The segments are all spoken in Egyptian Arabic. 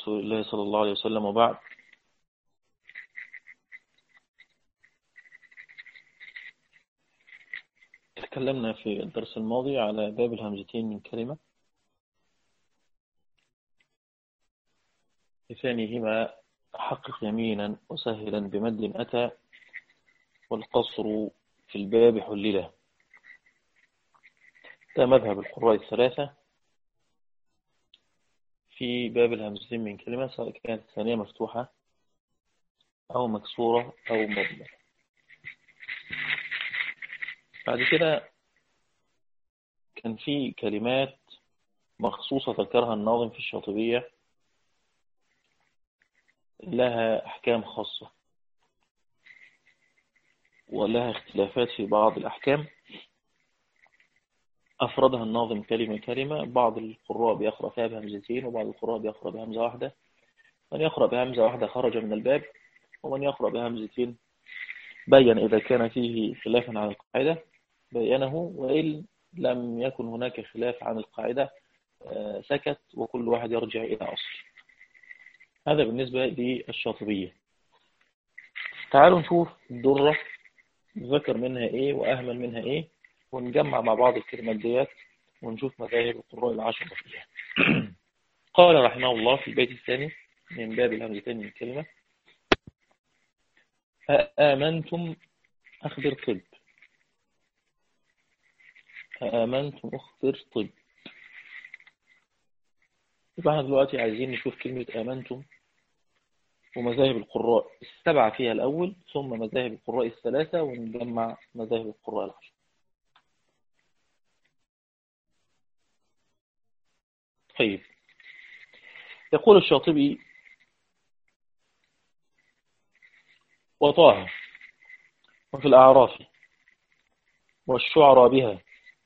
رسول الله صلى الله عليه وسلم وبعد تكلمنا في الدرس الماضي على باب الهمزتين من كلمة لثانيهما حقق يمينا وسهلا بمد أتى والقصر في الباب حلله ده مذهب القراء الثلاثة في باب الهمزتين من كلمة سواء كانت الثانية مفتوحة أو مكسورة أو مضمرة بعد كده كان في كلمات مخصوصة ذكرها الناظم في الشاطبية لها أحكام خاصة ولها اختلافات في بعض الأحكام أفردها الناظم كلمة كلمة بعض القراء بيقرأ فيها بهمزتين وبعض القراء بيقرأ بهمزة واحدة من يقرأ بهمزة واحدة خرج من الباب ومن يقرأ بهمزتين بين إذا كان فيه خلافا عن القاعدة بينه وإن لم يكن هناك خلاف عن القاعدة سكت وكل واحد يرجع إلى أصل هذا بالنسبة للشاطبية تعالوا نشوف الدرة ذكر منها إيه وأهمل منها إيه ونجمع مع بعض الكلمات ديت ونشوف مذاهب القراء العشرة فيها قال رحمه الله في البيت الثاني من باب الهمزتين من الكلمة آمنتم أخبر طب آمنتم أخبر طب يبقى احنا دلوقتي عايزين نشوف كلمة آمنتم ومذاهب القراء السبعة فيها الأول ثم مذاهب القراء الثلاثة ونجمع مذاهب القراء العشرة طيب يقول الشاطبي وطه وفي الأعراف والشعر بها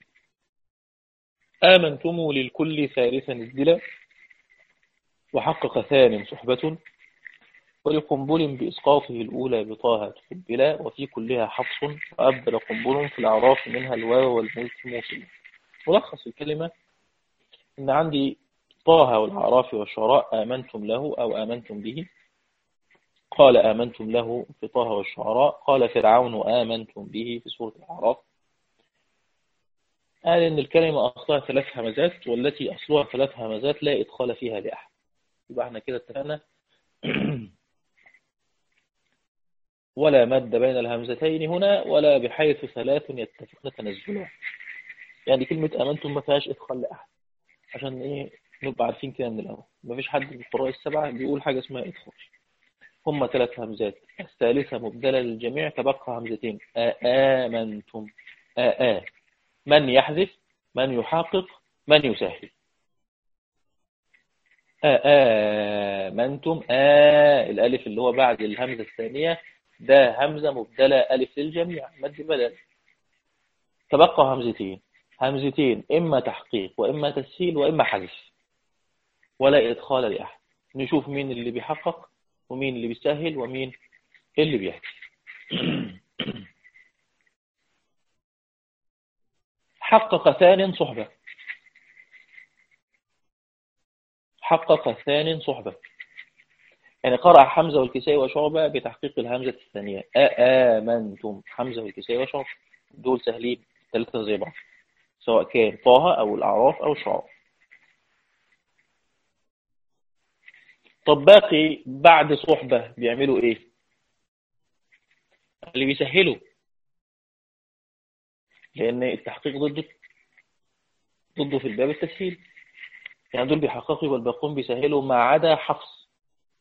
آمنتم للكل ثالثا الدلا وحقق ثان صحبة ولقنبل بإسقاطه الأولى بطه تقبلا وفي كلها حفص وأبدل قنبل في الأعراف منها الواو والملك موصل ملخص الكلمة إن عندي طه والأعراف والشعراء آمنتم له أو آمنتم به قال آمنتم له في طه والشعراء قال فرعون آمنتم به في سورة الأعراف قال إن الكلمة أصلها ثلاث همزات والتي أصلها ثلاث همزات لا إدخال فيها لأحد يبقى احنا كده اتفقنا ولا مد بين الهمزتين هنا ولا بحيث ثلاث يتفقن تنزلها يعني كلمة آمنتم ما فيهاش إدخال لأحد عشان إيه نبقى عارفين كده من الأول ما فيش حد من القراء السبعة بيقول حاجة اسمها إدخال هم ثلاث همزات الثالثة مبدلة للجميع تبقى همزتين آمنتم آآ من يحذف من يحقق من يسهل آمنتم آ الألف اللي هو بعد الهمزة الثانية ده همزة مبدلة ألف للجميع مد بدل تبقى همزتين همزتين إما تحقيق وإما تسهيل وإما حذف ولا إدخال لأحد نشوف مين اللي بيحقق ومين اللي بيسهل ومين اللي بيحذف حقق ثان صحبة حقق ثان صحبة يعني قرأ حمزة والكسائي وشعبة بتحقيق الهمزة الثانية آمنتم حمزة والكسائي وشعبة دول سهلين ثلاثة زي بعض سواء كان طه أو الأعراف أو الشعراء طب باقي بعد صحبة بيعملوا إيه اللي بيسهلوا لأن التحقيق ضده ضده في الباب التسهيل يعني دول بيحققوا والباقون بيسهلوا ما عدا حفص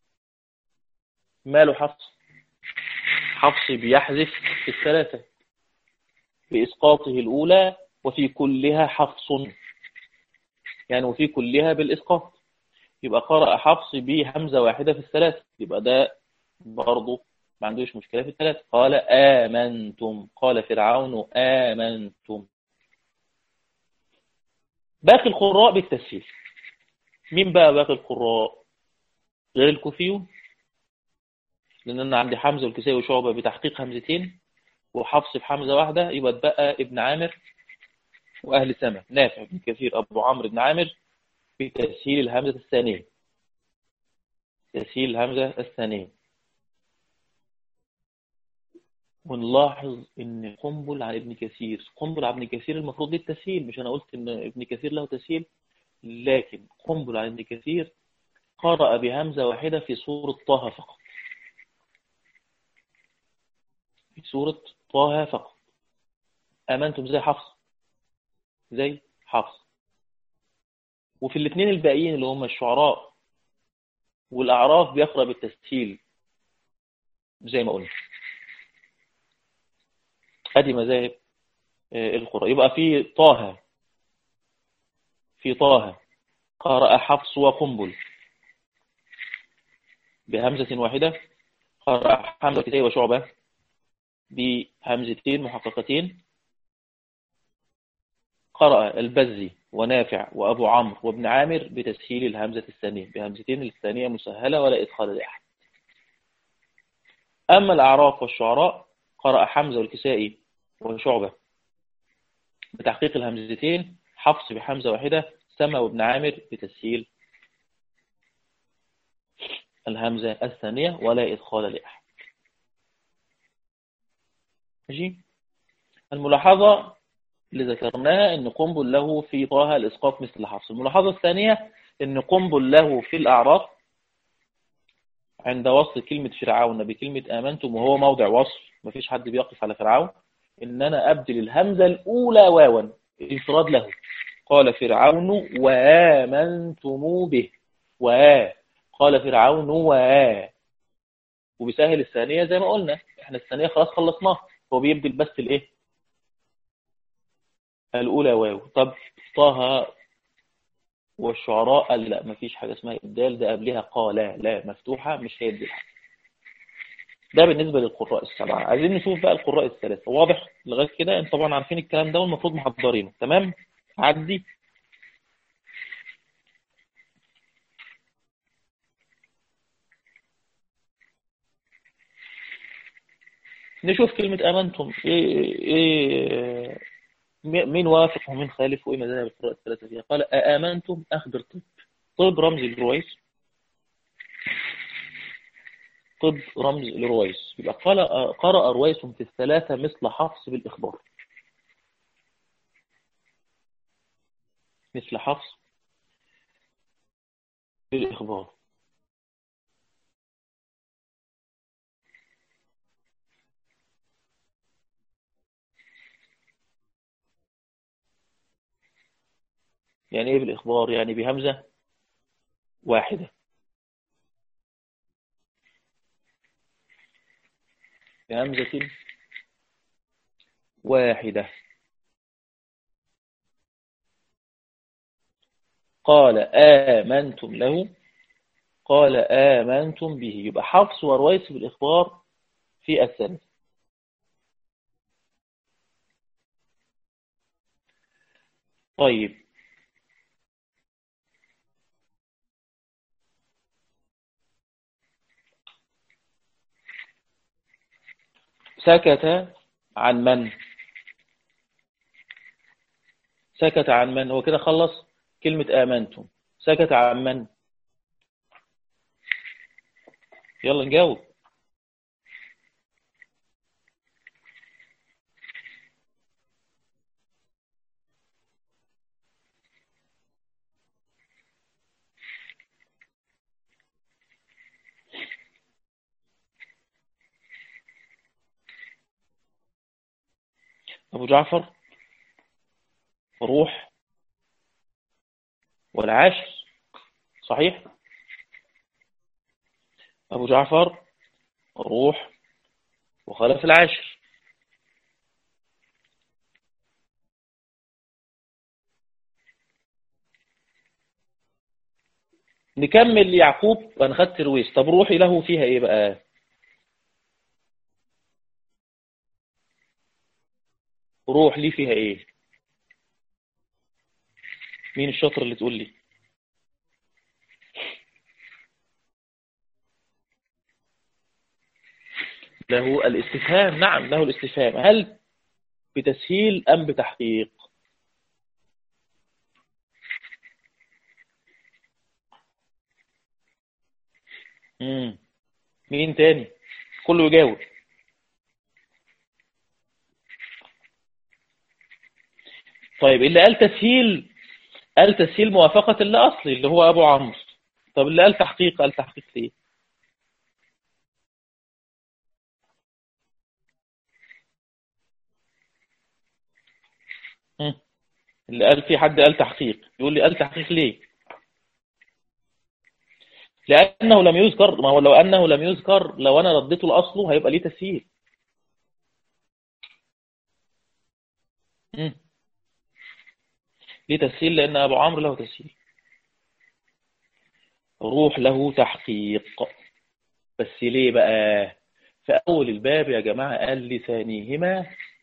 ماله حفص حفص بيحذف الثلاثة بإسقاطه الأولى وفي كلها حفص يعني وفي كلها بالإسقاط يبقى قرأ حفص بهمزة واحدة في الثلاث يبقى ده برضه ما عندوش مشكلة في الثلاث قال آمنتم قال فرعون آمنتم باقي القراء بالتسهيل مين بقى باقي القراء غير الكوفيون لأن أنا عندي حمزة والكسائي وشعبة بتحقيق همزتين وحفص بحمزة واحدة يبقى اتبقى ابن عامر وأهل سما نافع بن كثير أبو عمرو بن عامر بتسهيل الهمزة الثانية بتسهيل الهمزة الثانية ونلاحظ ان قنبل عن ابن كثير قنبل عن ابن كثير المفروض ليه التسهيل مش انا قلت ان ابن كثير له تسهيل لكن قنبل عن ابن كثير قرأ بهمزة واحدة في سورة طه فقط في سورة طه فقط آمنتم زي حفص زي حفص وفي الاثنين الباقيين اللي هم الشعراء والأعراف بيقرأ بالتسهيل زي ما قلنا ادي مذاهب آه، القراء يبقى في طه في طه قرأ حفص وقنبل بهمزة واحدة قرأ حمزة كتاب وشعبة بهمزتين محققتين قرأ البزي ونافع وأبو عمرو وابن عامر بتسهيل الهمزة الثانية بهمزتين الثانية مسهلة ولا إدخال لأحد أما الأعراف والشعراء قرأ حمزة والكسائي وشعبة بتحقيق الهمزتين حفص بحمزة واحدة سما وابن عامر بتسهيل الهمزة الثانية ولا إدخال لأحد ماشي الملاحظة اللي ذكرناها ان قنبل له في طه الاسقاط مثل حفص الملاحظة الثانية ان قنبل له في الاعراف عند وصل كلمة فرعون بكلمة آمنتم وهو موضع وصل مفيش حد بيقف على فرعون ان انا ابدل الهمزة الاولى واوا انفراد له قال فرعون وآمنتم به و قال فرعون و وبيسهل الثانية زي ما قلنا احنا الثانية خلاص خلصناها هو بيبدل بس الايه الأولى واو طب طه والشعراء قال لا مفيش حاجة اسمها إبدال ده قبلها قال لا مفتوحة مش هيبدل ده بالنسبة للقراء السبعة عايزين نشوف بقى القراء الثلاثة واضح لغاية كده انت طبعا عارفين الكلام ده والمفروض محضرينه تمام عدي نشوف كلمة آمنتم إيه إيه مين وافق ومين خالف وإيه مذاهب القراء الثلاثة فيها قال آمنتم أخبر طب طب رمز الرويس طب رمز الرويس يبقى قال قرأ رويس في الثلاثة مثل حفص بالإخبار مثل حفص بالإخبار يعني ايه بالإخبار يعني بهمزة واحدة بهمزة واحدة قال آمنتم له قال آمنتم به يبقى حفص ورويس بالإخبار في الثالث طيب سكت عن من سكت عن من هو كده خلص كلمة آمنتم سكت عن من يلا نجاوب أبو جعفر روح والعاشر صحيح أبو جعفر روح وخلف العاشر نكمل يعقوب وانا خدت رويس طب روحي له فيها ايه بقى روح لي فيها ايه مين الشاطر اللي تقول لي له الاستفهام نعم له الاستفهام هل بتسهيل أم بتحقيق مم. مين تاني كله يجاوب طيب اللي قال تسهيل قال تسهيل موافقة اللي أصلي اللي هو أبو عمرو طب اللي قال تحقيق قال تحقيق ليه مم. اللي قال في حد قال تحقيق يقول لي قال تحقيق ليه لأنه لم يذكر ما هو لو أنه لم يذكر لو أنا رديته لأصله هيبقى ليه تسهيل مم. ليه تسهيل لأن أبو عمرو له تسهيل روح له تحقيق بس ليه بقى في أول الباب يا جماعة قال لثانيهما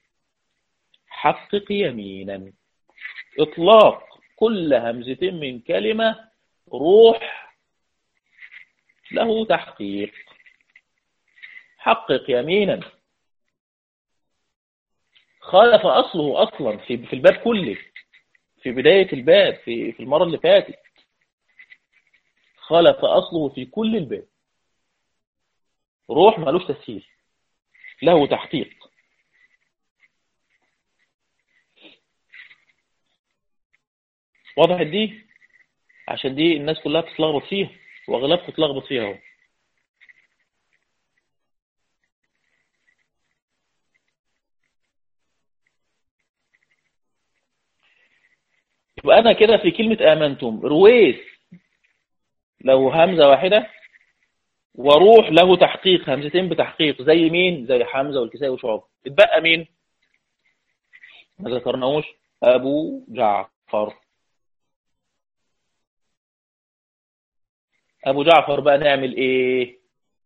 حقق يمينا إطلاق كل همزة من كلمة روح له تحقيق حقق يمينا خالف أصله أصلا في في الباب كله في بداية الباب في في المرة اللي فاتت خالف أصله في كل الباب روح مالوش تسهيل له تحقيق واضح دي عشان دي الناس كلها بتتلخبط فيها واغلبكم تلخبط فيها اهو يبقى انا كده في كلمة امنتم رويس لو همزة واحدة وروح له تحقيق همزتين بتحقيق زي مين زي حمزة والكسائي وشعب اتبقى مين ما ذكرناهوش ابو جعفر ابو جعفر بقى نعمل ايه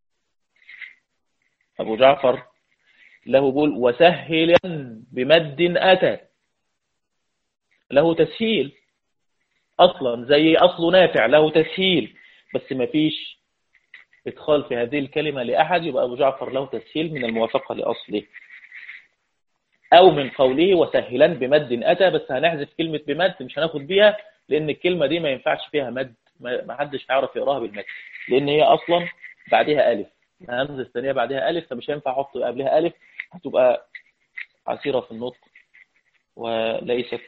ابو جعفر له بول وسهلا بمد اتى له تسهيل اصلا زي اصل نافع له تسهيل بس ما فيش ادخال في هذه الكلمة لأحد يبقى أبو جعفر له تسهيل من الموافقة لأصله أو من قوله وسهلا بمد أتى بس هنحذف كلمة بمد مش هناخد بيها لأن الكلمة دي ما ينفعش فيها مد ما حدش هيعرف يقراها بالمد لأن هي أصلا بعدها ألف الهمزة الثانية بعدها ألف فمش هينفع أحط قبلها ألف هتبقى عسيرة في النطق وليست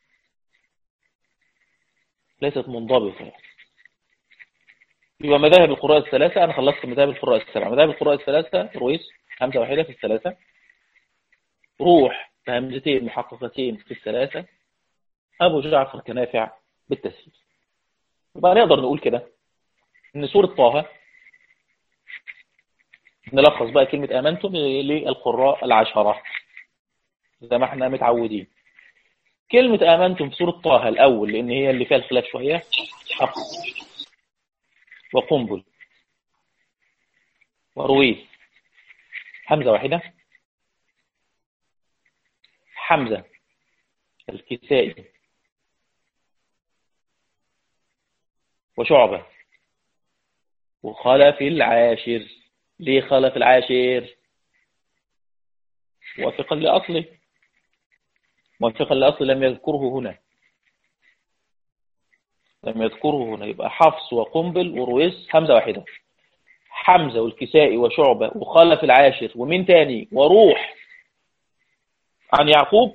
ليست منضبطة يعني. يبقى مذاهب القراء الثلاثة أنا خلصت مذاهب القراء السبعة مذاهب القراء الثلاثة رويس همزة واحدة في الثلاثة روح بهمزتين محققتين في الثلاثة أبو جعفر كنافع بالتسهيل يبقى نقدر نقول كده إن سورة طه نلخص بقى كلمة آمنتم للقراء العشرة زي ما احنا متعودين كلمة آمنتم في سورة طه الأول لأن هي اللي فيها الخلاف شوية حق وقنبل ورويس حمزة واحدة حمزة الكسائي وشعبة وخلف العاشر ليه خلف العاشر موافقا لأصله موافقا لأصله لم يذكره هنا لم يذكره هنا يبقى حفص وقنبل ورويس حمزة واحدة حمزة والكسائي وشعبة وخلف العاشر ومين تاني وروح عن يعقوب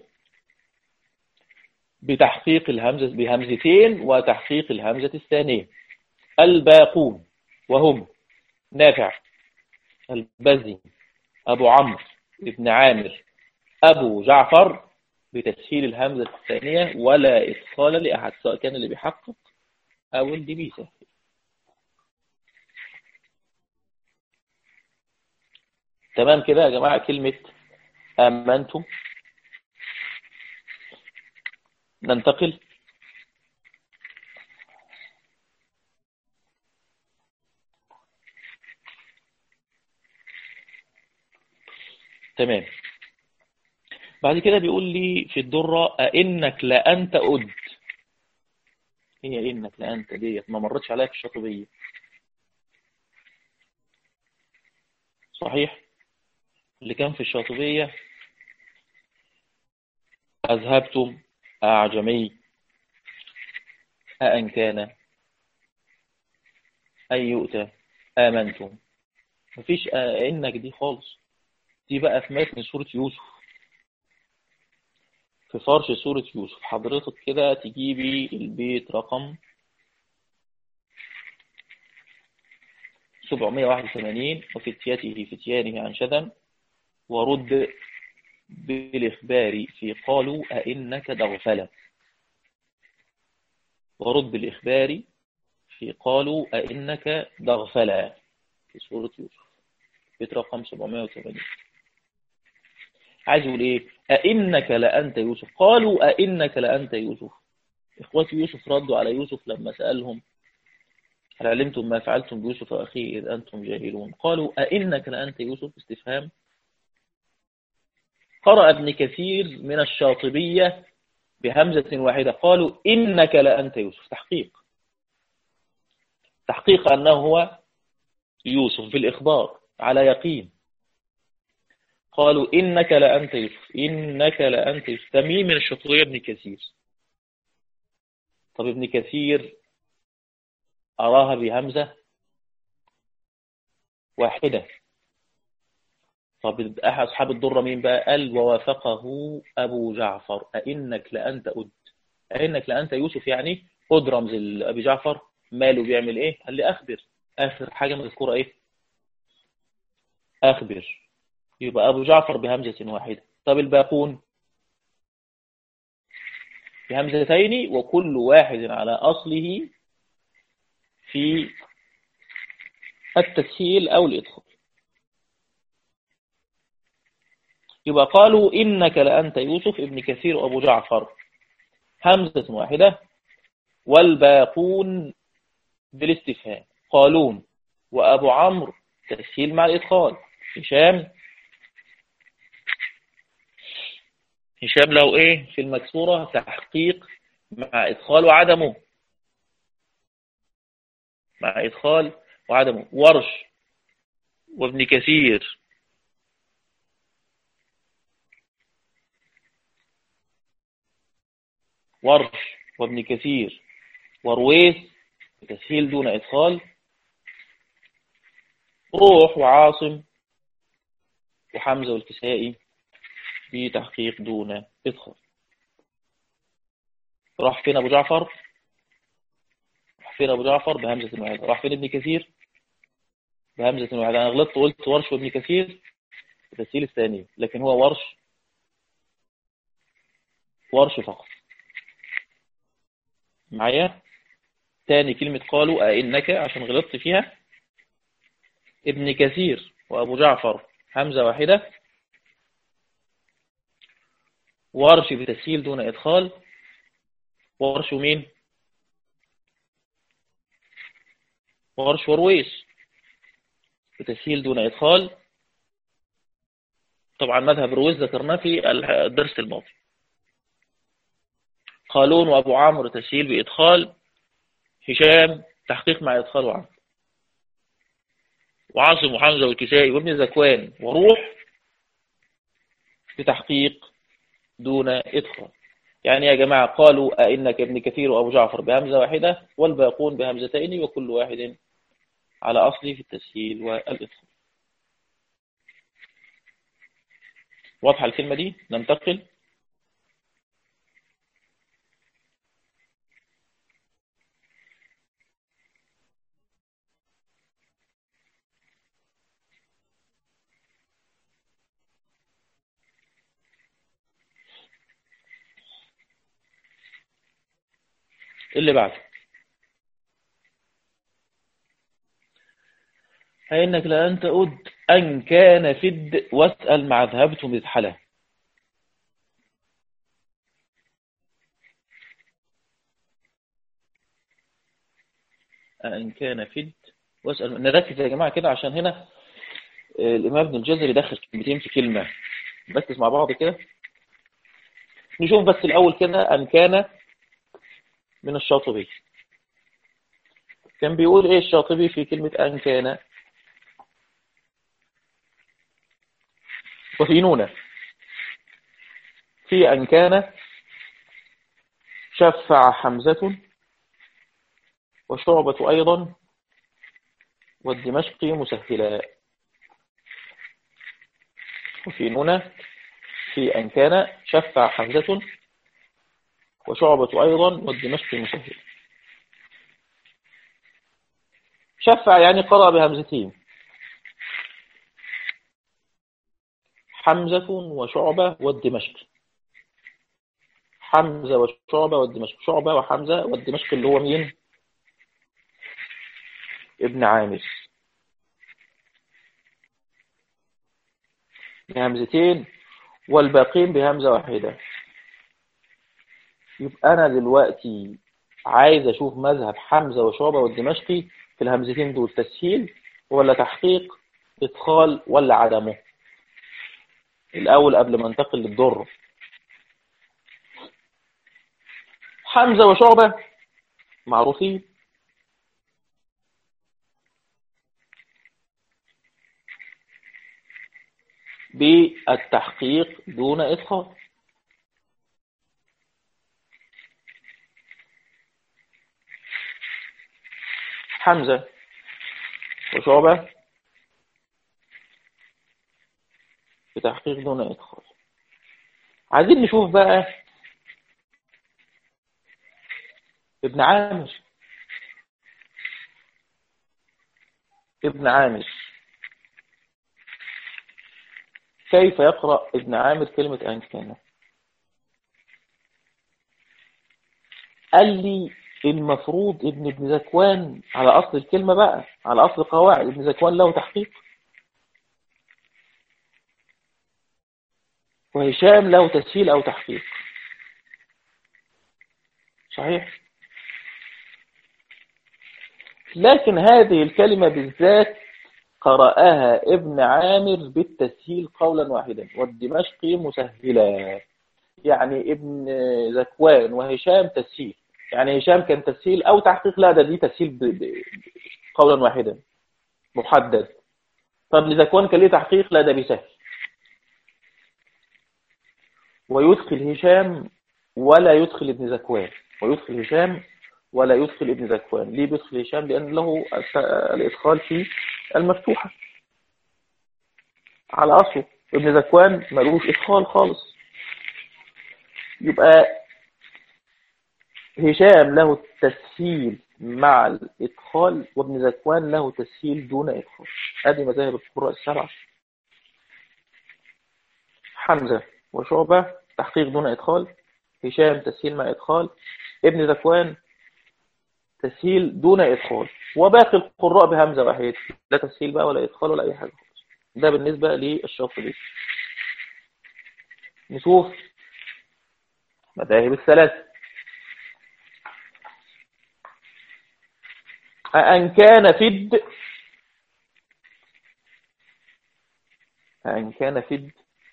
بتحقيق الهمزة بهمزتين وتحقيق الهمزة الثانية الباقون وهم نافع البزي أبو عمرو ابن عامر أبو جعفر بتسهيل الهمزة الثانية ولا إدخال لأحد سواء كان اللي بيحقق أو اللي بيسهل تمام كده يا جماعة كلمة آمنتم ننتقل تمام بعد كده بيقول لي في الدرة أئنك لأنت أد هي إنك لأنت ديت ما مرتش عليها في الشاطبية صحيح اللي كان في الشاطبية أذهبتم أعجمي أأن كان أن يؤتى آمنتم مفيش إنك دي خالص دي بقى في متن سورة يوسف في فرش سورة يوسف حضرتك كده تجيبي البيت رقم 781 وفتيته فتيانه عن شذا ورد بالإخبار في قالوا أئنك دغفلة ورد بالإخبار في قالوا أئنك دغفلة في سورة يوسف بيت رقم 780 عايز يقول ايه أئنك لأنت يوسف قالوا أئنك لأنت يوسف إخوتي يوسف ردوا على يوسف لما سألهم هل علمتم ما فعلتم بيوسف أخيه إذ أنتم جاهلون قالوا أئنك لأنت يوسف استفهام قرأ ابن كثير من الشاطبية بهمزة واحدة قالوا إنك لأنت يوسف تحقيق تحقيق أنه هو يوسف بالإخبار على يقين قالوا إنك لأنت يوسف إنك لأنت يوسف تميم من الشطرية ابن كثير طب ابن كثير أراها بهمزة واحدة طب أصحاب الضرة مين بقى قال ووافقه أبو جعفر أئنك لأنت أد أئنك لأنت يوسف يعني أد رمز أبي جعفر ماله بيعمل إيه قال لي أخبر آخر حاجة مذكورة إيه أخبر يبقى أبو جعفر بهمزة واحدة طب الباقون بهمزتين وكل واحد على أصله في التسهيل أو الإدخال يبقى قالوا إنك لأنت يوسف ابن كثير وأبو جعفر همزة واحدة والباقون بالاستفهام قالون وأبو عمرو تسهيل مع الإدخال هشام هشام له إيه في المكسورة تحقيق مع إدخال وعدمه مع إدخال وعدمه ورش وابن كثير ورش وابن كثير ورويس بتسهيل دون إدخال روح وعاصم وحمزة والكسائي بتحقيق دون إدخال راح فين أبو جعفر راح فين أبو جعفر بهمزة واحدة راح فين ابن كثير بهمزة واحدة أنا غلطت وقلت ورش وابن كثير التسهيل الثاني لكن هو ورش ورش فقط معايا تاني كلمة قالوا أئنك عشان غلطت فيها ابن كثير وأبو جعفر همزة واحدة ورش بتسهيل دون إدخال ورش مين ورش ورويس بتسهيل دون إدخال طبعا مذهب رويس ذكرناه في الدرس الماضي قالون وأبو عمرو تسهيل بإدخال هشام تحقيق مع إدخال وعمرو وعاصم وحمزة والكسائي وابن زكوان وروح بتحقيق دون إدخال يعني يا جماعة قالوا أئنك ابن كثير وأبو جعفر بهمزة واحدة والباقون بهمزتين وكل واحد على أصله في التسهيل والإدخال واضحة الكلمة دي ننتقل اللي بعده فإنك لأن أد أن كان فد واسأل مع ذهبت مذحلة أن كان فد واسأل نركز يا جماعة كده عشان هنا الإمام ابن الجزري دخل كلمتين في كلمة نركز مع بعض كده نشوف بس الأول كده أن كان من الشاطبي كان بيقول ايه الشاطبي في كلمة أن كان وفي نونة في أن كان شفع حمزة وشعبة أيضا والدمشقي مسهلا وفي نون في أن كان شفع حمزة وشعبة أيضا والدمشقي مسهلا شفع يعني قرأ بهمزتين حمزة وشعبة والدمشقي حمزة وشعبة والدمشق شعبة وحمزة والدمشق اللي هو مين ابن عامر بهمزتين والباقين بهمزة واحدة يبقى أنا دلوقتي عايز أشوف مذهب حمزة وشعبة والدمشقي في الهمزتين دول تسهيل ولا تحقيق إدخال ولا عدمه الأول قبل ما انتقل للضر حمزة وشعبة معروفين بالتحقيق دون إدخال حمزة وشعبة بتحقيق دون إدخال عايزين نشوف بقى ابن عامر ابن عامر كيف يقرأ ابن عامر كلمة أن كان قال لي المفروض ابن ابن زكوان على أصل الكلمة بقى على أصل قواعد ابن زكوان له تحقيق وهشام له تسهيل أو تحقيق صحيح لكن هذه الكلمة بالذات قرأها ابن عامر بالتسهيل قولا واحدا والدمشقي مسهلا يعني ابن زكوان وهشام تسهيل يعني هشام كان تسهيل أو تحقيق لا ده دي تسهيل قولا واحدا محدد طب لزكوان كان ليه تحقيق لا ده بيسهل ويدخل هشام ولا يدخل ابن زكوان ويدخل هشام ولا يدخل ابن زكوان ليه بيدخل هشام لأن له الإدخال في المفتوحة على أصله ابن زكوان ملوش إدخال خالص يبقى هشام له التسهيل مع الإدخال وابن زكوان له تسهيل دون إدخال هذه مذاهب القراء السبعة حمزة وشعبة تحقيق دون إدخال هشام تسهيل مع إدخال ابن زكوان تسهيل دون إدخال وباقي القراء بهمزة واحدة لا تسهيل بقى ولا إدخال ولا أي حاجة ده بالنسبة للشاطبي نشوف مذاهب الثلاثة أن كان فد أن كان فد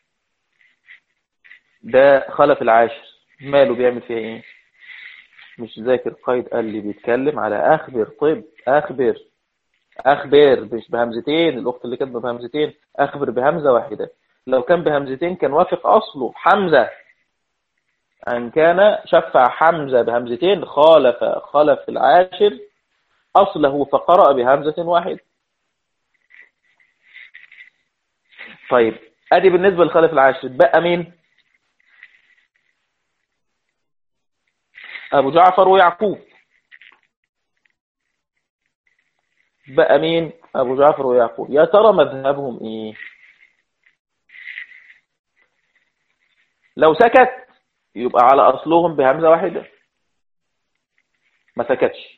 ده خلف العاشر ماله بيعمل فيها ايه مش ذاكر قيد قال لي بيتكلم على أخبر طب أخبر أخبر مش بهمزتين الأخت اللي كانت بهمزتين أخبر بهمزة واحدة لو كان بهمزتين كان وافق أصله حمزة أن كان شفع حمزة بهمزتين خالف خلف العاشر أصله فقرأ بهمزة واحدة طيب أدي بالنسبة لخلف العاشر بقى مين أبو جعفر ويعقوب بقى مين أبو جعفر ويعقوب يا ترى مذهبهم إيه لو سكت يبقى على أصلهم بهمزة واحدة ما سكتش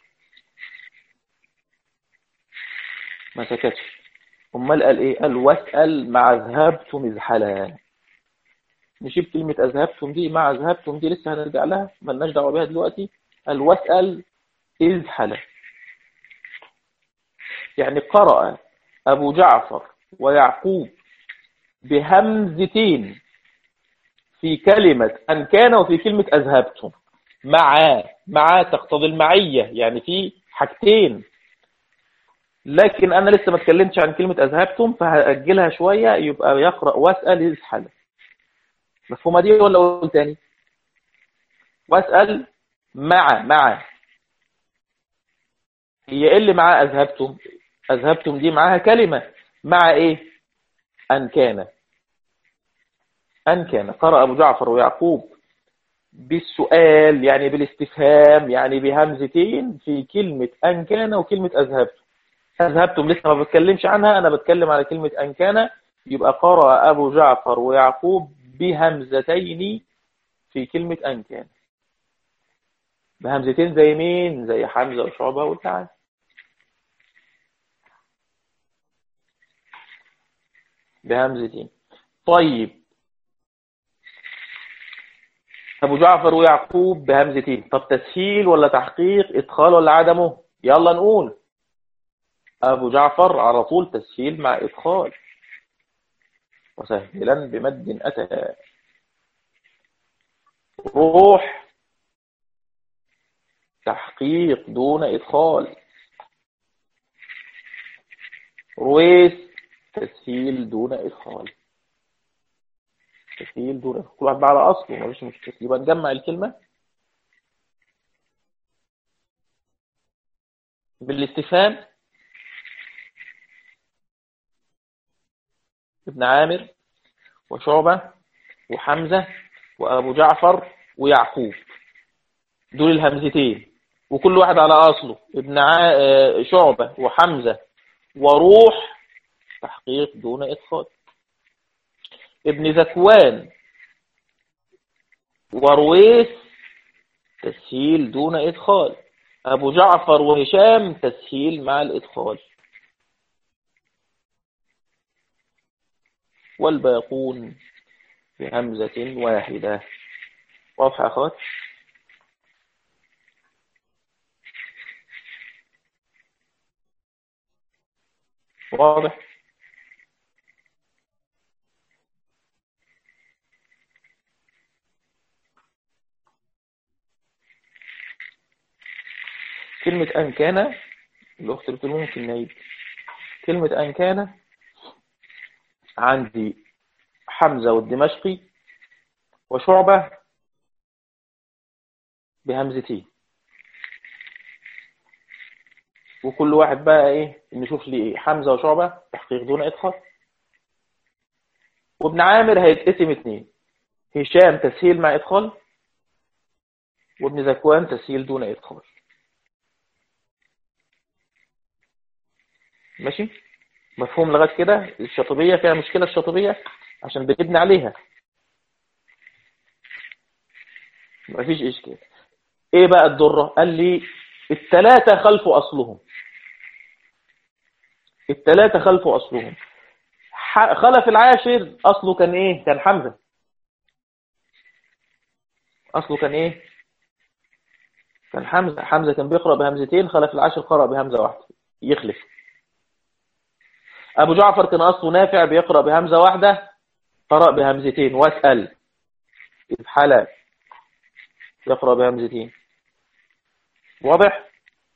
ما سكتش امال قال ايه قال واسأل مع ذهبت مزحلا نشيب كلمة أذهبتم دي مع أذهبتم دي لسه هنرجع لها ملناش دعوة بها دلوقتي قال واسأل إذ حلف يعني قرأ أبو جعفر ويعقوب بهمزتين في كلمة أن كان وفي كلمة أذهبتم مع مع تقتضي المعية يعني في حاجتين لكن أنا لسه ما اتكلمتش عن كلمة أذهبتم فهأجلها شوية يبقى يقرأ واسأل إذ حلف مفهومة دي ولا أقول تاني واسأل مع مع هي إيه اللي معاه أذهبتم أذهبتم دي معاها كلمة مع إيه أن كان أن كان قرأ أبو جعفر ويعقوب بالسؤال يعني بالاستفهام يعني بهمزتين في كلمة أن كان وكلمة أذهبتم أذهبتم لسه ما بتكلمش عنها أنا بتكلم على كلمة أن كان يبقى قرأ أبو جعفر ويعقوب بهمزتين في كلمة أن كان بهمزتين زي مين زي حمزة وشعبة والتعالى بهمزتين طيب أبو جعفر ويعقوب بهمزتين طب تسهيل ولا تحقيق إدخال ولا عدمه يلا نقول أبو جعفر على طول تسهيل مع إدخال وسهلا بمد أتى روح تحقيق دون إدخال رويس تسهيل دون إدخال تسهيل دون كل واحد بقى على أصله مفيش مشكلة يبقى نجمع الكلمة بالاستفهام ابن عامر وشعبة وحمزة وأبو جعفر ويعقوب دول الهمزتين وكل واحد على أصله ابن آه، شعبة وحمزة وروح تحقيق دون إدخال ابن ذكوان ورويس تسهيل دون إدخال أبو جعفر وهشام تسهيل مع الإدخال والباقون بهمزة واحدة واضح يا أخوات واضح كلمة أن كان الأخت بتقول ممكن نعيد كلمة أن كان عندي حمزة والدمشقي وشعبة بهمزتين وكل واحد بقى ايه نشوف لي ايه حمزة وشعبة تحقيق دون ادخال وابن عامر هيتقسم اتنين هشام تسهيل مع ادخال وابن ذكوان تسهيل دون ادخال ماشي مفهوم لغايه كده الشاطبيه فيها مشكله الشاطبيه عشان بنبني عليها مفيش اشكال ايه بقى الضره قال لي الثلاثه خلف اصلهم الثلاثه خلف اصلهم خلف العاشر اصله كان ايه كان حمزه اصله كان ايه كان حمزه حمزه كان بيقرا بهمزتين خلف العاشر قرأ بهمزه واحده يخلف أبو جعفر كان أصله نافع بيقرأ بهمزة واحدة قرأ بهمزتين واسأل حلا يقرأ بهمزتين واضح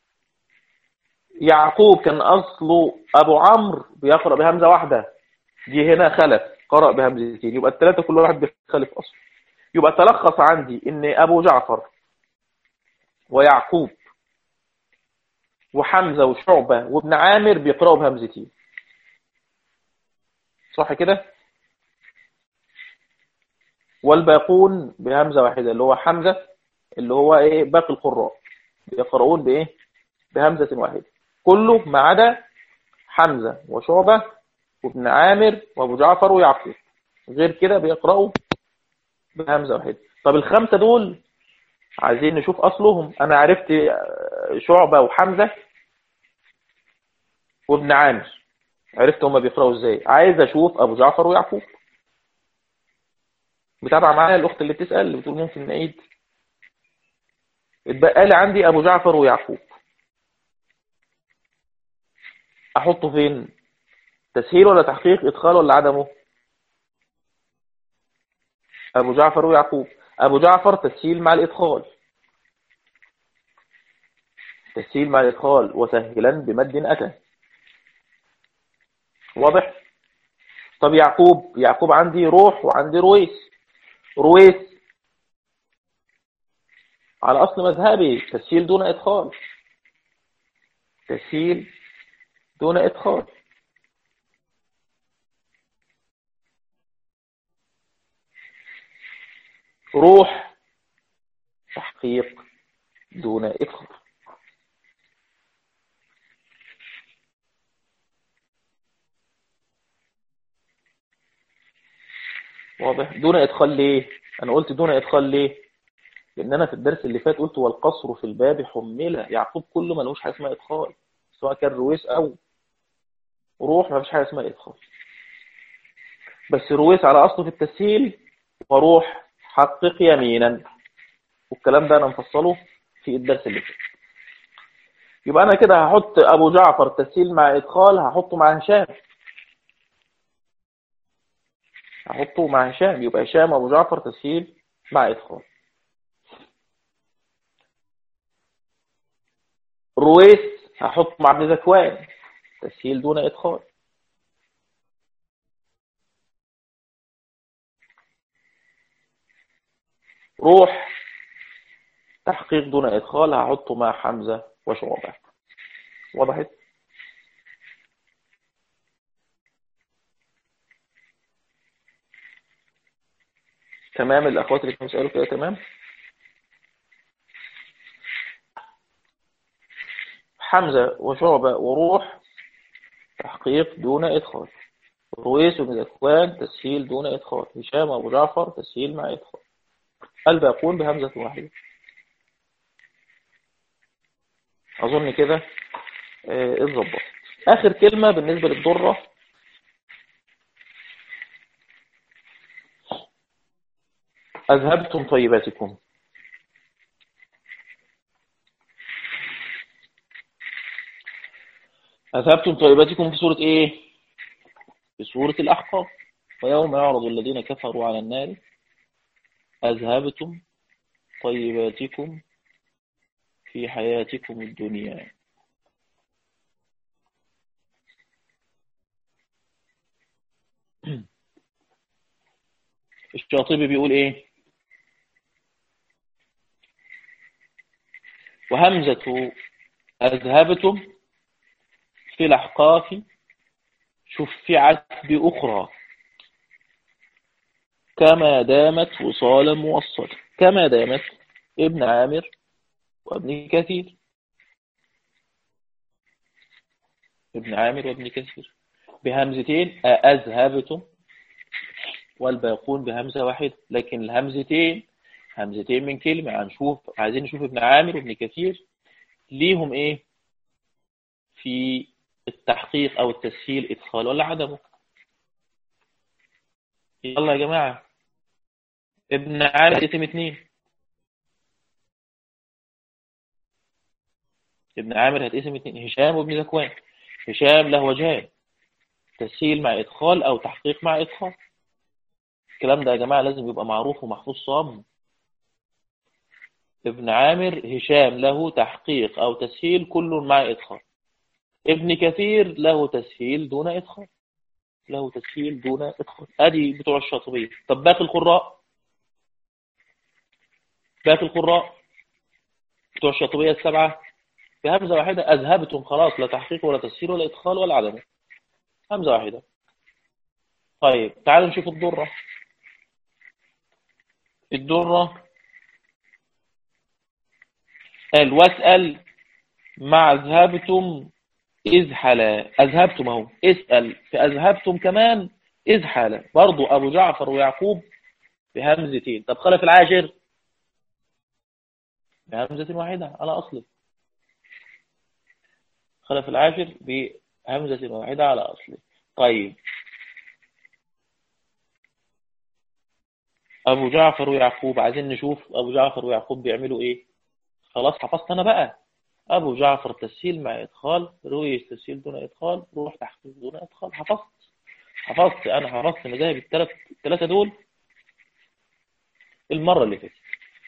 يعقوب كان أصله أبو عمرو بيقرأ بهمزة واحدة دي هنا خلف قرأ بهمزتين يبقى الثلاثة كل واحد بيختلف أصله يبقى تلخص عندي ان أبو جعفر ويعقوب وحمزة وشعبة وابن عامر بيقرأوا بهمزتين صح كده والباقون بهمزة واحدة اللي هو حمزة اللي هو ايه باقي القراء يقرؤون بايه بهمزة واحدة كله ما عدا حمزة وشعبة وابن عامر وابو جعفر ويعقوب غير كده بيقرأوا بهمزة واحدة طب الخمسة دول عايزين نشوف أصلهم أنا عرفت شعبة وحمزة وابن عامر عرفت هما بيقرأوا ازاي عايز اشوف ابو جعفر ويعقوب متابعة معايا الاخت اللي بتسأل اللي بتقول ممكن نعيد اتبقى لي عندي ابو جعفر ويعقوب احطه فين تسهيل ولا تحقيق ادخال ولا عدمه ابو جعفر ويعقوب ابو جعفر تسهيل مع الادخال تسهيل مع الادخال وسهلا بمد اتى واضح طب يعقوب يعقوب عندي روح وعندي رويس رويس على أصل مذهبي تسهيل دون إدخال تسهيل دون إدخال روح تحقيق دون إدخال واضح دون إدخال ليه أنا قلت دون إدخال ليه لأن أنا في الدرس اللي فات قلت والقصر في الباب حملة يعقوب كله ملوش حاجة اسمها إدخال سواء كان رويس أو روح ما فيش حاجة اسمها إدخال بس رويس على أصله في التسهيل وروح حقق يمينا والكلام ده أنا مفصله في الدرس اللي فات يبقى أنا كده هحط أبو جعفر تسهيل مع إدخال هحطه مع هشام هحطه مع هشام يبقى هشام أبو جعفر تسهيل مع إدخال رويس هحط مع ابن ذكوان تسهيل دون إدخال روح تحقيق دون إدخال هحطه مع حمزة وشعبة وضحت تمام الأخوات اللي كانوا يسألوا كده تمام حمزة وشعبة وروح تحقيق دون إدخال رويس بن ذكوان تسهيل دون إدخال هشام أبو جعفر تسهيل مع إدخال الباقون بهمزة واحدة أظن كده اتظبط آخر كلمة بالنسبة للضرة أذهبتم طيباتكم أذهبتم طيباتكم في سورة إيه؟ في سورة الأحقاف ويوم يعرض الذين كفروا على النار أذهبتم طيباتكم في حياتكم الدنيا الشاطبي بيقول ايه وهمزة أذهبتم في الأحقاف شفعت بأخرى كما دامت وصالا موصلا كما دامت ابن عامر وابن كثير ابن عامر وابن كثير بهمزتين أذهبتم والباقون بهمزة واحدة لكن الهمزتين همزتين من كلمة هنشوف عايزين نشوف ابن عامر وابن كثير ليهم ايه في التحقيق او التسهيل ادخال ولا عدمه يلا يا جماعة ابن عامر اسم اتنين ابن عامر هتقسم اتنين هشام وابن ذكوان هشام له وجهان تسهيل مع ادخال او تحقيق مع ادخال الكلام ده يا جماعة لازم يبقى معروف ومحفوظ صام ابن عامر هشام له تحقيق او تسهيل كل مع ادخال ابن كثير له تسهيل دون ادخال له تسهيل دون ادخال ادي بتوع الشاطبية طب باقي القراء باقي القراء بتوع الشاطبية السبعة بهمزة واحدة أذهبتم خلاص لا تحقيق ولا تسهيل ولا إدخال ولا عدم همزة واحدة طيب تعالوا نشوف الضرة الضرة قال واسأل مع أذهبتم إذ حلا أذهبتم أهو اسأل في أذهبتم كمان إذ حلا برضو أبو جعفر ويعقوب بهمزتين طب خلف العاشر بهمزة واحدة على أصله خلف العاشر بهمزة واحدة على أصله طيب أبو جعفر ويعقوب عايزين نشوف أبو جعفر ويعقوب بيعملوا إيه خلاص حفظت أنا بقى أبو جعفر تسهيل مع إدخال رويس تسهيل دون إدخال روح تحقيق دون إدخال حفظت حفظت أنا حفظت مذاهب الثلاث الثلاثة دول المرة اللي فاتت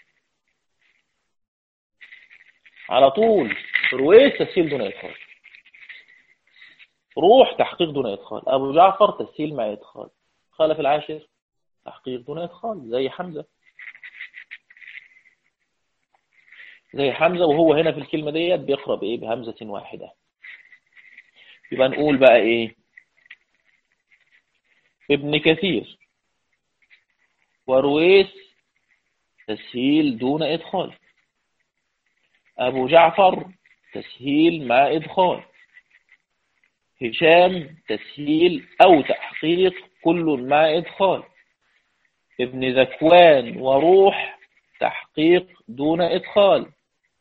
على طول رويس تسهيل دون إدخال روح تحقيق دون إدخال أبو جعفر تسهيل مع إدخال خلف العاشر تحقيق دون إدخال زي حمزة زي حمزة وهو هنا في الكلمة ديت بيقرأ بإيه بهمزة واحدة يبقى نقول بقى ايه ابن كثير ورويس تسهيل دون إدخال أبو جعفر تسهيل مع إدخال هشام تسهيل أو تحقيق كل مع إدخال ابن ذكوان وروح تحقيق دون إدخال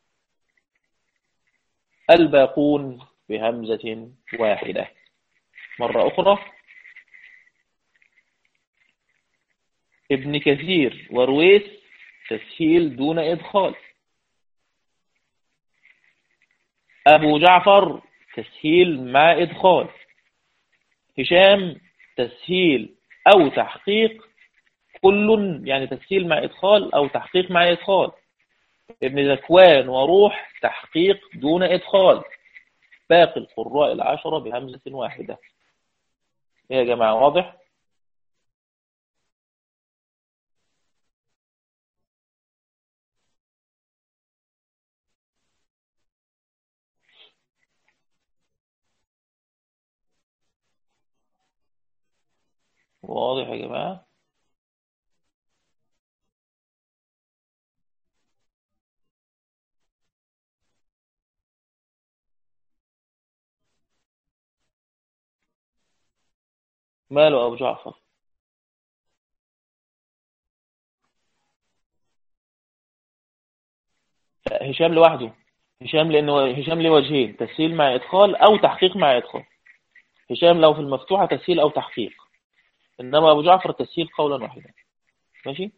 الباقون بهمزة واحدة مرة أخرى ابن كثير ورويس تسهيل دون إدخال أبو جعفر تسهيل مع إدخال هشام تسهيل أو تحقيق كل يعني تسهيل مع إدخال أو تحقيق مع إدخال ابن ذكوان وروح تحقيق دون إدخال باقي القراء العشرة بهمزة واحدة إيه يا جماعة واضح واضح يا جماعة ماله أبو جعفر هشام لوحده هشام لأنه هشام ليه وجهين تسهيل مع إدخال أو تحقيق مع إدخال هشام لو في المفتوحة تسهيل أو تحقيق إنما أبو جعفر تسهيل قولا واحدا ماشي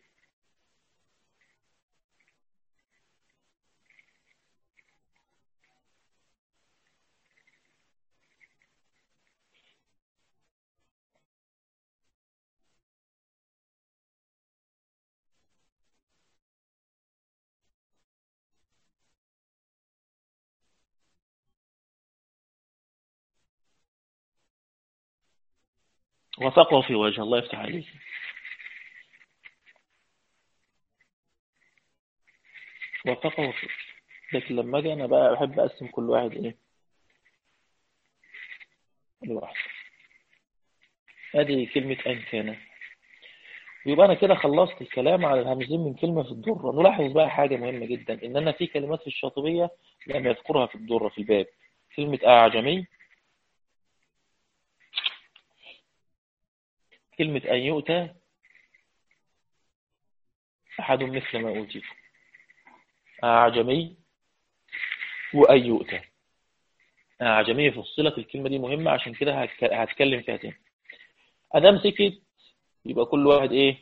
وثقه في وجه الله يفتح عليك وثقه في لكن لما اجي انا بقى بحب اقسم كل واحد ايه لوحده ادي كلمة ان كان يبقى انا كده خلصت الكلام على الهمزين من كلمة في الدرة نلاحظ بقى حاجة مهمة جدا ان انا في كلمات في الشاطبية لم يذكرها في الدرة في الباب كلمة اعجمي كلمة أن يؤتى أحد مثل ما أوتيت أعجمي وأن يؤتى أعجمي فصلت الكلمة دي مهمة عشان كده هتكلم فيها تاني أدام سكت يبقى كل واحد إيه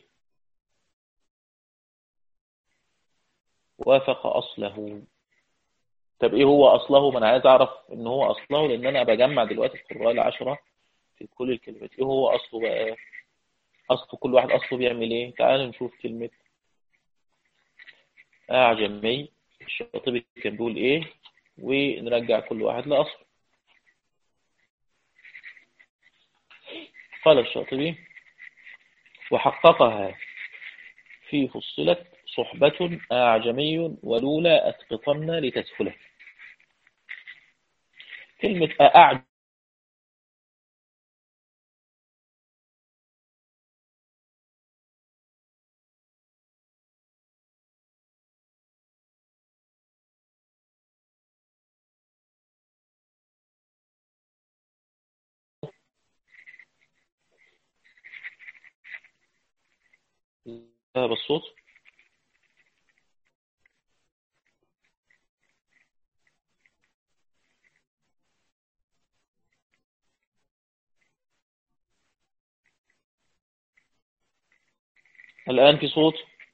وافق أصله طب إيه هو أصله ما أنا عايز أعرف إن هو أصله لأن أنا بجمع دلوقتي القراء العشرة في كل الكلمات إيه هو أصله بقى أصله كل واحد أصله بيعمل إيه تعالوا نشوف كلمة أعجمي الشاطبي كان بيقول إيه ونرجع كل واحد لأصله قال الشاطبي وحققها في فصلت صحبة أعجمي ولولا أسقطن لتسهله كلمة أعجم ذهب الصوت الآن في صوت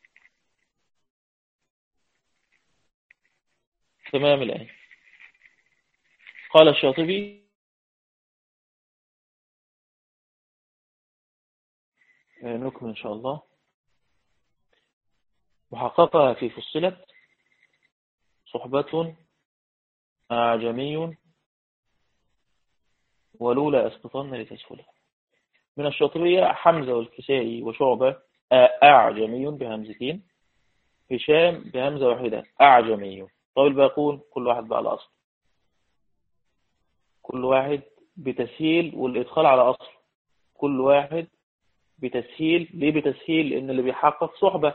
تمام الآن قال الشاطبي نكمل إن شاء الله وحققها في فصلت صحبة أعجمي ولولا أسقطن لتسهله من الشاطبية حمزة والكسائي وشعبة أعجمي بهمزتين هشام بهمزة واحدة أعجمي طيب الباقون كل واحد بقى الأصل كل واحد بتسهيل والإدخال على أصل كل واحد بتسهيل ليه بتسهيل لأن اللي بيحقق صحبة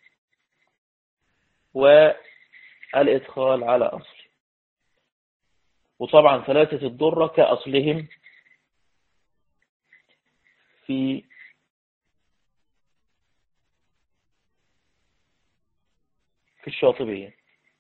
والإدخال على أصل وطبعا ثلاثة الضرة كأصلهم في في الشاطبية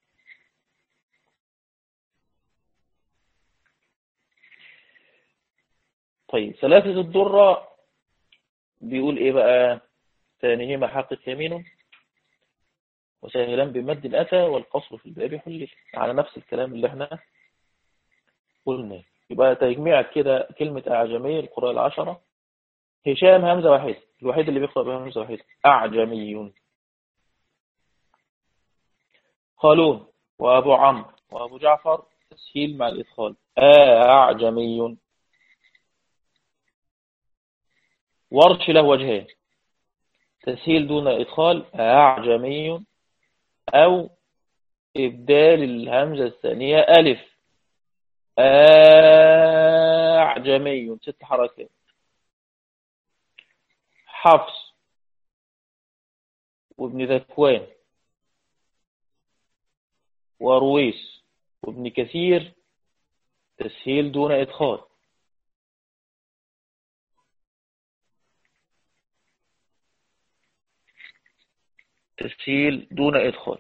طيب ثلاثة الضرة بيقول ايه بقى ثانيهما حقق يمينه وسهلا بمد الأتى والقصر في الباب حلل على نفس الكلام اللي احنا قلناه يبقى تجميع كده كلمة أعجمي القراء العشرة هشام همزة واحدة الوحيد اللي بيقرأ بهمزة واحدة أعجمي قالون وأبو عمرو وأبو جعفر تسهيل مع الإدخال أعجمي ورش له وجهين تسهيل دون إدخال أعجمي أو إبدال الهمزة الثانية ألف أعجمي ست حركات حفص وابن ذكوان ورويس وابن كثير تسهيل دون إدخال تسهيل دون إدخال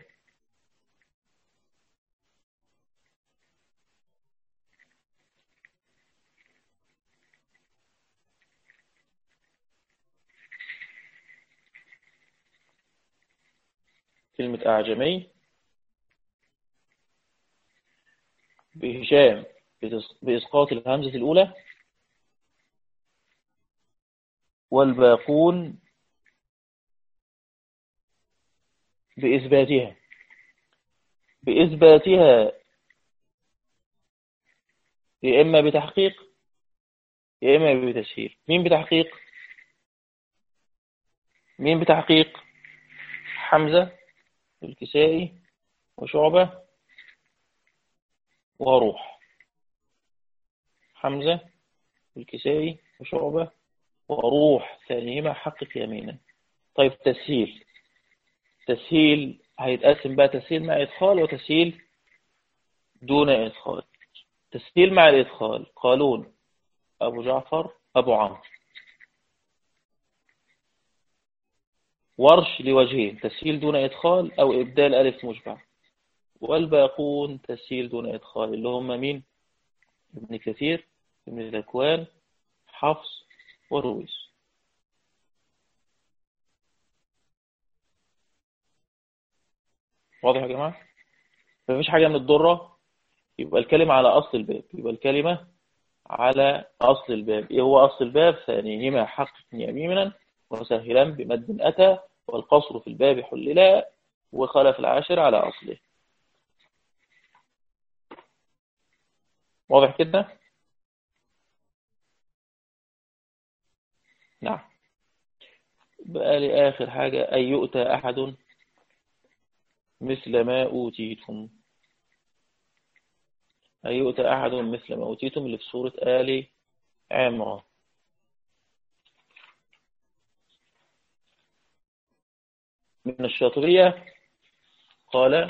كلمة أعجمي بهشام بإسقاط الهمزة الأولى والباقون بإثباتها بإثباتها يا إما بتحقيق يا إما بتسهيل مين بتحقيق مين بتحقيق حمزة الكسائي وشعبة وروح حمزة الكسائي وشعبة وروح ثانيهما حقق يمينا طيب تسهيل تسهيل هيتقسم بقى تسهيل مع إدخال وتسهيل دون إدخال تسهيل مع الإدخال قالون أبو جعفر أبو عمرو ورش لوجهين تسهيل دون إدخال أو إبدال ألف مشبع والباقون تسهيل دون إدخال اللي هم مين ابن كثير ابن ذكوان حفص ورويس واضح يا جماعة مفيش حاجة من الضرة يبقى الكلمة على أصل الباب يبقى الكلمة على أصل الباب إيه هو أصل الباب ثانيهما حق يمينا وسهلا بمد أتى والقصر في الباب حللا وخلف العاشر على أصله واضح كده نعم بقى لي آخر حاجة أن يؤتى أحد مثل ما أوتيتم أن يؤتى أحد مثل ما أوتيتم اللي في سورة آل عمران من الشاطبية قال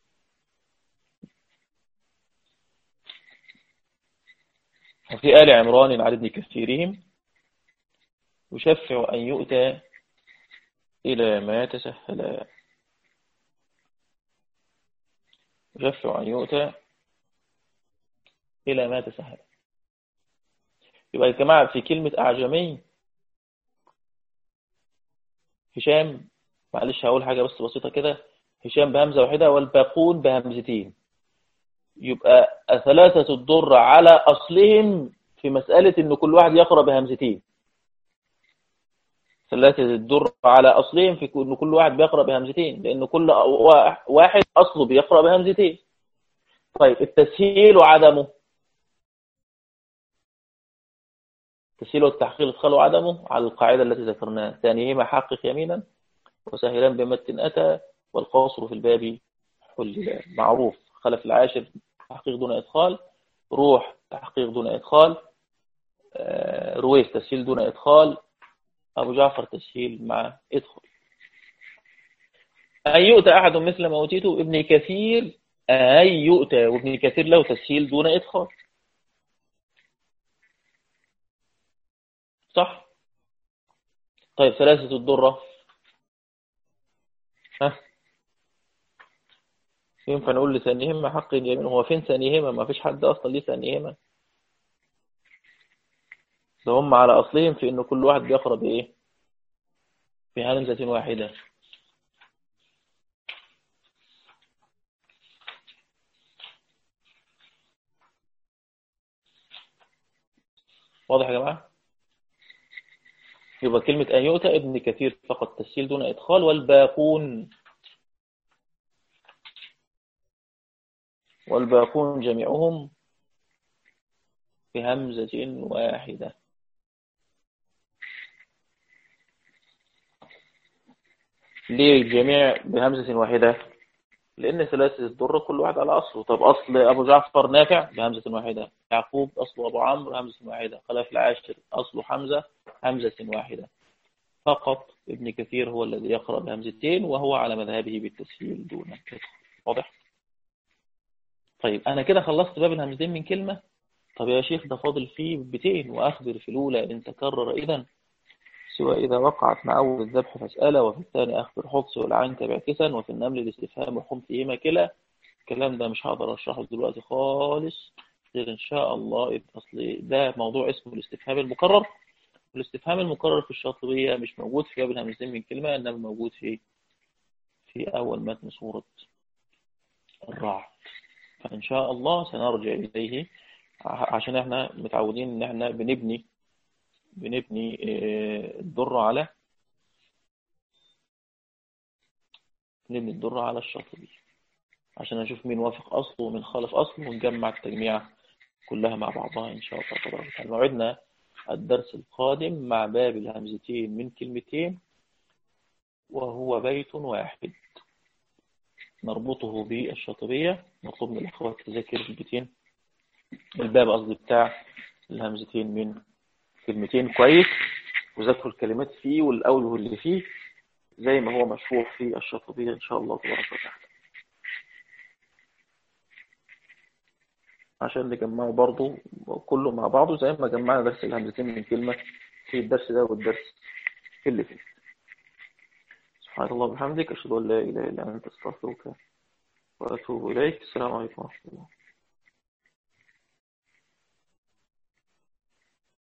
وفي آل عمران على ابن كثيرهم يشفع أن يؤتى إلى ما تسهل يشفع أن يؤتى إلى ما تسهل يبقى يا جماعة في كلمة أعجمي هشام معلش هقول حاجة بس بسيطة كده هشام بهمزة واحدة والباقون بهمزتين يبقى ثلاثة الضر على أصلهم في مسألة إن كل واحد يقرأ بهمزتين ثلاثة الضر على أصلهم في إن كل واحد بيقرأ بهمزتين لأن كل واحد أصله بيقرأ بهمزتين طيب التسهيل وعدمه التسهيل والتحقيق ادخال وعدمه على القاعدة التي ذكرناها ثانيهما حقق يمينا وسهلا بمتن أتى والقاصر في الباب حل معروف خلف العاشر تحقيق دون إدخال روح تحقيق دون إدخال آه، رويس تسهيل دون إدخال أبو جعفر تسهيل مع إدخل أن يؤتى أحد مثل ما أوتيته ابن كثير أن يؤتى وابن كثير له تسهيل دون إدخال صح طيب ثلاثة الضرة ها ينفع نقول لثانيهما حق اليمين هو فين ثانيهما ما فيش حد أصلا ليه ثانيهما ده هم على أصلهم في إنه كل واحد بيقرأ بإيه بهمزة واحدة واضح يا جماعة يبقى كلمة أن يؤتى ابن كثير فقط تسهيل دون إدخال والباقون والباقون جميعهم بهمزة واحدة ليه الجميع بهمزة واحدة لأن ثلاثة الضرة كل واحد على أصله طب أصل أبو جعفر نافع بهمزة واحدة يعقوب أصله أبو عمرو همزة واحدة خلف العاشر أصله حمزة همزة واحدة فقط ابن كثير هو الذي يقرأ بهمزتين وهو على مذهبه بالتسهيل دون واضح طيب أنا كده خلصت باب الهمزتين من كلمة طب يا شيخ ده فاضل فيه بيتين وأخبر في الأولى إن تكرر إذا سوى إذا وقعت مع أول الذبح فاسألة وفي الثاني أخبر حدث والعين تبعكسا وفي النمل الاستفهام وحم فيهما كلا الكلام ده مش هقدر أشرحه دلوقتي خالص غير إن شاء الله أصل ده موضوع اسمه الاستفهام المكرر الاستفهام المكرر في الشاطبية مش موجود في باب الهمزتين من كلمة إنما موجود في في أول متن سورة الرعد فإن شاء الله سنرجع إليه عشان احنا متعودين ان احنا بنبني بنبني آه، الدرة على نبني الدرة على الشاطبي عشان نشوف مين وافق أصله ومين خالف أصله ونجمع التجميع كلها مع بعضها إن شاء الله تبارك وتعالى موعدنا الدرس القادم مع باب الهمزتين من كلمتين وهو بيت واحد نربطه بالشاطبية نطلب من الأخوات تذاكر البيتين الباب قصدي بتاع الهمزتين من كلمتين كويس وذاكروا الكلمات فيه والأوله اللي فيه زي ما هو مشروع في الشاطبية إن شاء الله تبارك وتعالى عشان نجمعه برضو كله مع بعضه زي ما جمعنا درس الهمزتين من كلمة في الدرس ده والدرس اللي فيه سبحان الله وبحمدك أشهد أن لا إله إلا أنت أستغفرك وأتوب إليك السلام عليكم ورحمة الله